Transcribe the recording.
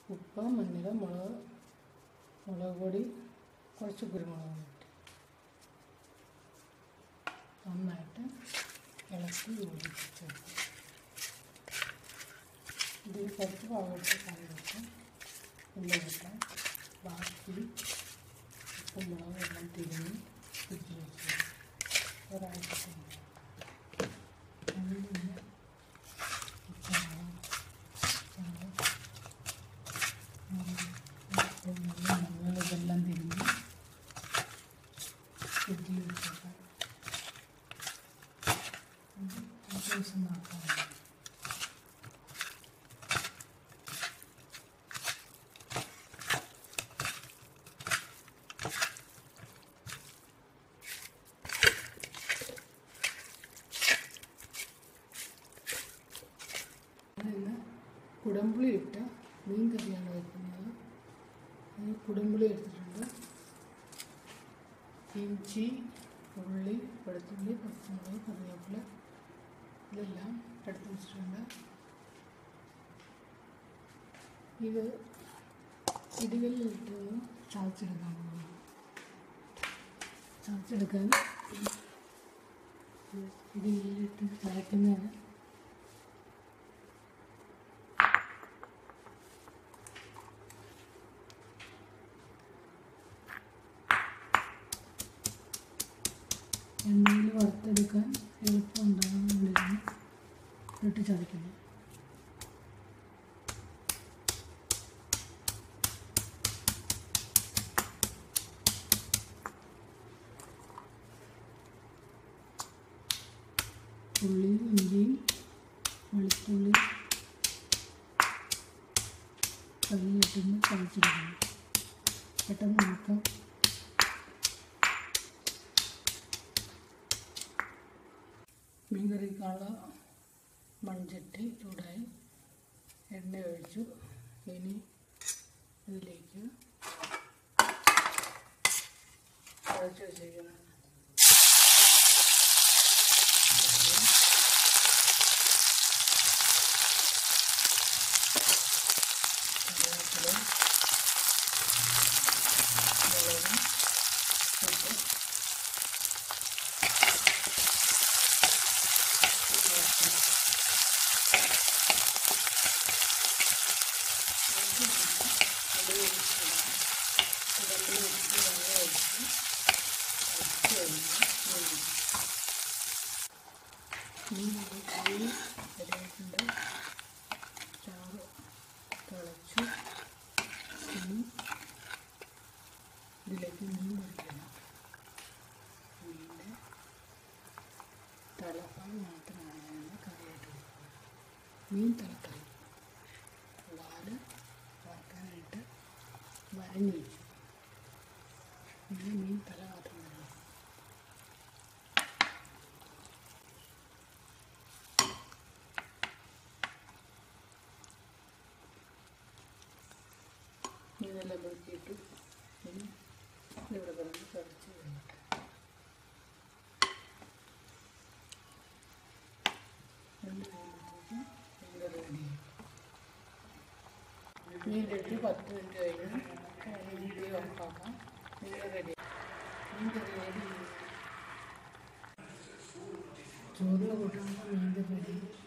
ഉപ്പ് മഞ്ഞൾ മുളക് മുളക് പൊടി കുറച്ച് കുരുമുളക് പൊടി നന്നായിട്ട് ഇളക്കി യോജിപ്പിച്ച് വെക്കും ഇതിൽ കുറച്ച് പാകത്ത് കറി വെക്കും ഉള്ളിലിട്ട് ബാക്കി ഉപ്പും മുളകും എല്ലാം തിരിഞ്ഞ് ഫ്രിഡ്ജിൽ വെച്ച് ഒരാഴ്ച കഴിഞ്ഞ് അങ്ങനെ മഞ്ഞൾ ഇതെല്ലാം തിരിഞ്ഞ് ഫ്രിഡ്ജിൽ വെച്ചേക്കാം ദിവസം നോക്കാം ഇന്ന് കുടംപുളി ഇട്ട മീൻ കറിയാണ് വെക്കുന്നത് അതിന് കുടംപുളി എടുത്തിട്ടുണ്ട് ഇഞ്ചി ഉള്ളി വെളുത്തുള്ളി പച്ചമുളക് കറിവേപ്പില ഇതെല്ലാം എടുത്ത് വെച്ചിട്ടുണ്ട് ഇത് ഇടികളിലിട്ട് ചതച്ചെടുക്കാൻ പോകുന്നു ചതച്ചെടുക്കാൻ ഇടികളിലിട്ട് ചതയ്ക്കുന്നതിന് എണ്ണയിൽ വറുത്തെടുക്കാൻ എളുപ്പം ഉണ്ടാകാൻ വേണ്ടിയാണ് ഇട്ട് ചതയ്ക്കുന്നത് ഉള്ളിയും ഇഞ്ചിയും വെളുത്തുള്ളി കറിയിട്ടൊന്ന് ചതച്ചെടുക്കണം പെട്ടെന്ന് നോക്കാം മീൻകറിക്കുള്ള മൺചട്ടി ചൂടായി എണ്ണ ഒഴിച്ചു ഇനി ഇതിലേക്ക് കുഴച്ച് വെച്ചിരിക്കുന്ന കറിവേപ്പില മുളകും ഇട്ട് മീൻ കറി റെഡിയായിട്ടുണ്ട് ചാറ് തിളച്ചു ഇനി ഇതിലേക്ക് മീൻ പൊരിക്കണം മീനിൻ്റെ തലഭാഗം മാത്രമാണ് ഞാൻ കറിയായിട്ട് വെക്കുന്നത് മീൻ തലക്കറി വാല് വറക്കാനായിട്ട് വരഞ്ഞു വെച്ചു ഇനി മീൻ തല മാത്രം വരണം ഇതെല്ലാം പൊറുക്കിയിട്ടു ഇനി ഇവിടെ കിടന്ന് കറിച്ച് കഴിഞ്ഞിട്ട് രണ്ട് കഴിയുമ്പോഴത്തേക്കും മീൻ റെഡിയായി മീൻ ഇട്ട് പത്ത് മിനിറ്റ് കഴിഞ്ഞ് മീൻ ഓഫാക്കാം മീൻ റെഡി മീൻ കറി റെഡി ചോറിന് കൂട്ടാനുള്ള മീൻ റെഡി